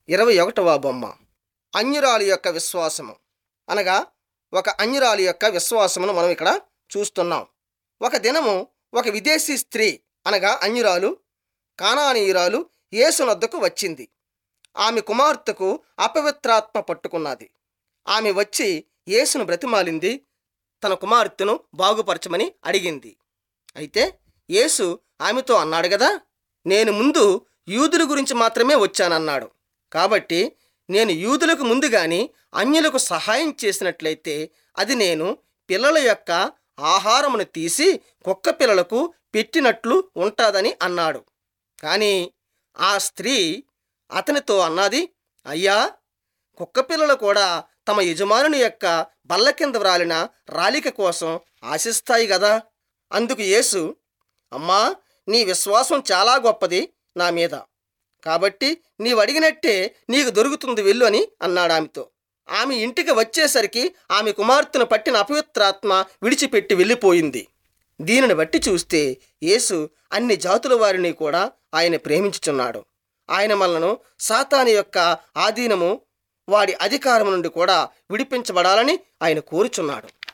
ఇరవై ఒకటవ బొమ్మ అన్యురాలి యొక్క విశ్వాసము అనగా ఒక అన్యురాలి యొక్క విశ్వాసమును మనం ఇక్కడ చూస్తున్నాం ఒక దినము ఒక విదేశీ స్త్రీ అనగా అన్యురాలు కానానీయురాలు యేసునొద్దకు వచ్చింది ఆమె కుమార్తెకు అపవిత్రాత్మ పట్టుకున్నది ఆమె వచ్చి యేసును బ్రతిమాలింది తన కుమార్తెను బాగుపరచమని అడిగింది అయితే యేసు ఆమెతో అన్నాడు కదా నేను ముందు యూదుల గురించి మాత్రమే వచ్చానన్నాడు కాబట్టి నేను యూదులకు ముందు గాని అన్యులకు సహాయం చేసినట్లయితే అది నేను పిల్లల యొక్క ఆహారమును తీసి కుక్క పిల్లలకు పెట్టినట్లు ఉంటుందని అన్నాడు కానీ ఆ స్త్రీ అతనితో అన్నది అయ్యా కుక్క పిల్లలు కూడా తమ యజమానుని యొక్క బల్ల కింద వ్రాలిన రాలిక కోసం ఆశిస్తాయి కదా అందుకు యేసు అమ్మా నీ విశ్వాసం చాలా గొప్పది నా మీద కాబట్టి నీవు అడిగినట్టే నీకు దొరుకుతుంది వెళ్ళు అని అన్నాడు ఆమెతో ఆమె ఇంటికి వచ్చేసరికి ఆమె కుమార్తెను పట్టిన అపవిత్రాత్మ విడిచిపెట్టి వెళ్ళిపోయింది దీనిని బట్టి చూస్తే యేసు అన్ని జాతుల వారిని కూడా ఆయన ప్రేమించుచున్నాడు ఆయన మనలను సాతాని యొక్క ఆధీనము వాడి అధికారం నుండి కూడా విడిపించబడాలని ఆయన కోరుచున్నాడు